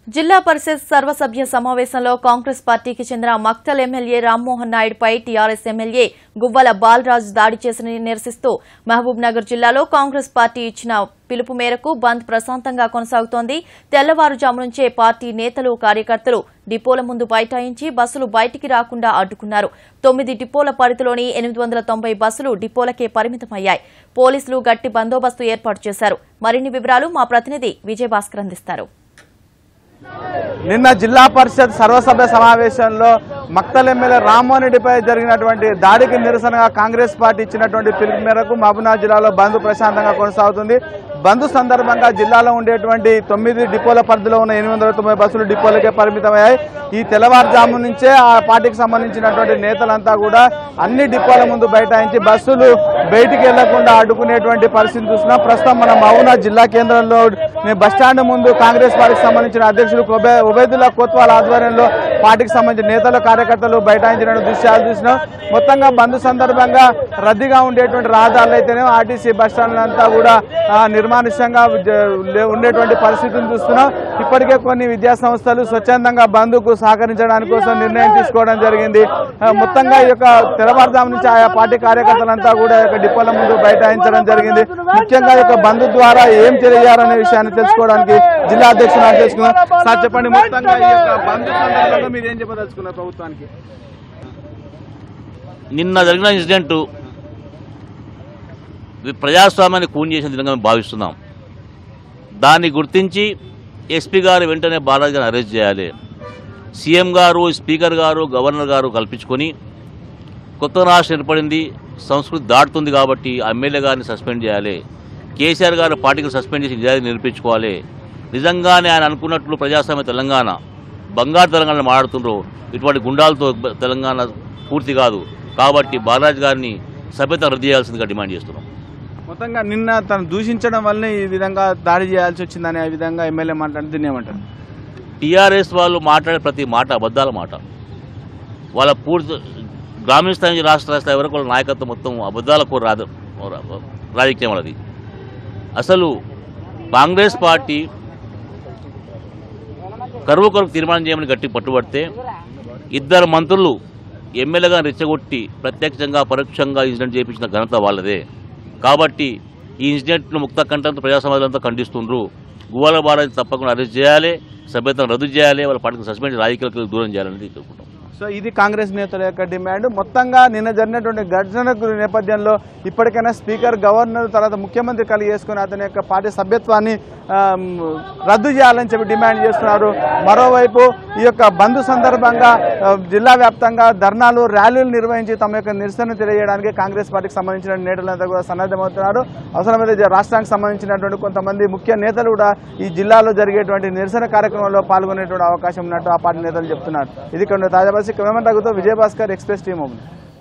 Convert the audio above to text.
జిల్లా పరిషత్ సర్వసభ్య సమావేశంలో కాంగ్రెస్ పార్టీకి చెందిన మక్తల్ ఎమ్మెల్యే రామ్మోహన్ నాయుడుపై టీఆర్ఎస్ ఎమ్మెల్యే గువ్వల బాలరాజు దాడి చేసిన నిరసిస్తూ మహబూబ్ నగర్ జిల్లాలో కాంగ్రెస్ పార్టీ ఇచ్చిన పిలుపు మేరకు బంద్ ప్రశాంతంగా కొనసాగుతోంది తెల్లవారుజాము నుంచే పార్టీ నేతలు కార్యకర్తలు డిపోల ముందు బైఠాయించి బస్సులు బయటికి రాకుండా అడ్డుకున్నారు తొమ్మిది డిపోల పరిధిలోని ఎనిమిది వందల తొంభై బస్సులు డిపోలకే పరిమితమయ్యాయి పోలీసులు గట్టి బందోబస్తు ఏర్పాటు చేశారు మరిన్ని వివరాలు మా ప్రతినిధి విజయభాస్కర్ అందిస్తారు నిన్న జిల్లా పరిషత్ సర్వసభ్య సమావేశంలో మక్తల్ ఎమ్మెల్యే రామ్మోహన్ రెడ్డిపై జరిగినటువంటి దాడికి నిరసనగా కాంగ్రెస్ పార్టీ ఇచ్చినటువంటి పిలుపు మేరకు మహబూబ్నగర్ జిల్లాలో బంద్ ప్రశాంతంగా కొనసాగుతుంది బంద్ సందర్భంగా జిల్లాలో ఉండేటువంటి తొమ్మిది డిపోల పరిధిలో ఉన్న ఎనిమిది వందల తొంభై బస్సులు డిపోలకే పరిమితమయ్యాయి ఈ తెల్లవారుజాము నుంచే ఆ పార్టీకి సంబంధించినటువంటి నేతలంతా కూడా అన్ని డిపోల ముందు బైఠాయించి బస్సులు బయటికి వెళ్లకుండా అడ్డుకునేటువంటి పరిస్థితి చూస్తున్నాం ప్రస్తుతం మన మహబూబ్నగర్ జిల్లా కేంద్రంలో బస్టాండ్ ముందు కాంగ్రెస్ పార్టీకి సంబంధించిన అధ్యక్షులు కొబే ఉబైదుల్లా కోత్వాల్ ఆధ్వర్యంలో పార్టీకి సంబంధించిన నేతలు కార్యకర్తలు బైఠాయించిన దృశ్యాలు చూసినాం మొత్తంగా బంద్ సందర్భంగా రద్దీగా ఉండేటువంటి రహదారులు అయితేనే ఆర్టీసీ బస్టాండ్లు అంతా కూడా ఆ, నిర్మానుష్యంగా జ- లే- ఉండేటువంటి పరిస్థితిని చూస్తున్నాం ఇప్పటికే కొన్ని విద్యా సంస్థలు స్వచ్ఛందంగా బంద్కు సహకరించడానికి కోసం నిర్ణయం తీసుకోవడం జరిగింది ఆ, మొత్తంగా ఈ యొక్క తెల్లవారుజాము నుంచి ఆయా పార్టీ కార్యకర్తలంతా కూడా ఈ యొక్క డిపోల ముందు బైఠాయించడం జరిగింది ముఖ్యంగా ఈ యొక్క బంద్ ద్వారా ఏం తెలియాలనే విషయాన్ని తెలుసుకోవడానికి జిల్లా అధ్యక్షుడు తెలుసుకున్నాం సార్ చెప్పండి మొత్తంగా ఈ యొక్క బంద్ సందర్భంగా మీరు ఏం చెప్పదలుచుకున్నారు ప్రభుత్వానికి నిన్న జరిగిన ఇన్సిడెంట్ ఇది ప్రజాస్వామ్యాన్ని కూన్ చేసిన విధంగా మేము భావిస్తున్నాం దాన్ని గుర్తించి ఎస్పీ గారు వెంటనే బాలాజీ గారిని అరెస్ట్ చేయాలి సీఎం గారు స్పీకర్ గారు గవర్నర్ గారు కల్పించుకొని కొత్త రాష్ట్రం ఏర్పడింది సంస్కృతి దాటుతుంది కాబట్టి ఆ ఎమ్మెల్యే గారిని సస్పెండ్ చేయాలి కేసీఆర్ గారు పార్టీకి సస్పెండ్ చేసి నిజాయితీ నిరూపించుకోవాలి నిజంగానే ఆయన అనుకున్నట్లు ప్రజాస్వామ్య తెలంగాణ బంగారు తెలంగాణ మాట్లాడుతుండ్రు ఇటువంటి గుండాలతో బ- తెలంగాణ పూర్తి కాదు కాబట్టి బాలరాజ్ గారిని సభ్యత రద్దు చేయాల్సిందిగా డిమాండ్ చేస్తున్నాం మొత్తంగా నిన్న తను దూషించడం వల్లనే ఈ విధంగా దాడి చేయాల్సి వచ్చిందని ఆ విధంగా ఎమ్మెల్యే మాట్లాడి దీన్ని ఏమంటారు టీఆర్ఎస్ వాళ్ళు మాట్లాడే ప్రతి మాట అబద్ధాల మాట వాళ్ళ పూర్తి గ్రామీణ స్థాయి నుంచి రాష్ట్ర స్థాయి వరకు వాళ్ళ నాయకత్వం మొత్తం అబద్ధాలకు రాజ రాజకీయం వాళ్ళది అసలు కాంగ్రెస్ పార్టీ కరువు కొరకు తీర్మానం చేయమని గట్టి పట్టుబడితే ఇద్దరు మంత్రులు ఎమ్మెల్యేగా రెచ్చగొట్టి ప్రత్యక్షంగా పరోక్షంగా ఇన్సిడెంట్ చేయించిన ఘనత వాళ్ళదే కాబట్టి ఈ ఇన్సిడెంట్ను ముక్త కంఠంతో ప్రజా సమాజంతో ఖండిస్తుండ్రు గువ్వాల బాలాజీ తప్పకుండా అరెస్ట్ చేయాలి సభ్యతను రద్దు చేయాలి వాళ్ళ పార్టీకి సస్పెండ్ రాజకీయాలకు దూరం చేయాలని కోరుకుంటాం సో ఇది కాంగ్రెస్ నేతల యొక్క డిమాండ్ మొత్తంగా నిన్న జరిగినటువంటి ఘటన నేపథ్యంలో ఇప్పటికైనా స్పీకర్ గవర్నర్ తర్వాత ముఖ్యమంత్రి కలిగి చేసుకుని అతని యొక్క పార్టీ సభ్యత్వాన్ని ఆమ్, రద్దు చేయాలని చెప్పి డిమాండ్ చేస్తున్నారు మరోవైపు ఈ యొక్క బంద్ సందర్భంగా ఆ, జిల్లా వ్యాప్తంగా ధర్నాలు ర్యాలీలు నిర్వహించి తమ యొక్క నిరసన తెలియజేయడానికి కాంగ్రెస్ పార్టీకి సంబంధించిన నేతలంతా కూడా సన్నద్ధమవుతున్నారు అవసరమైతే జ- రాష్ట్రానికి సంబంధించినటువంటి కొంతమంది ముఖ్య నేతలు కూడా ఈ జిల్లాలో జరిగేటువంటి నిరసన కార్యక్రమంలో పాల్గొనేటువంటి అవకాశం ఉన్నట్టు ఆ పార్టీ నేతలు చెప్తున్నారు ఇది కొన్ని తాజా పరిస్థితి కెమెరా తగ్గుతూ విజయభాస్కర్ ఎక్స్ప్రెస్ టీమ్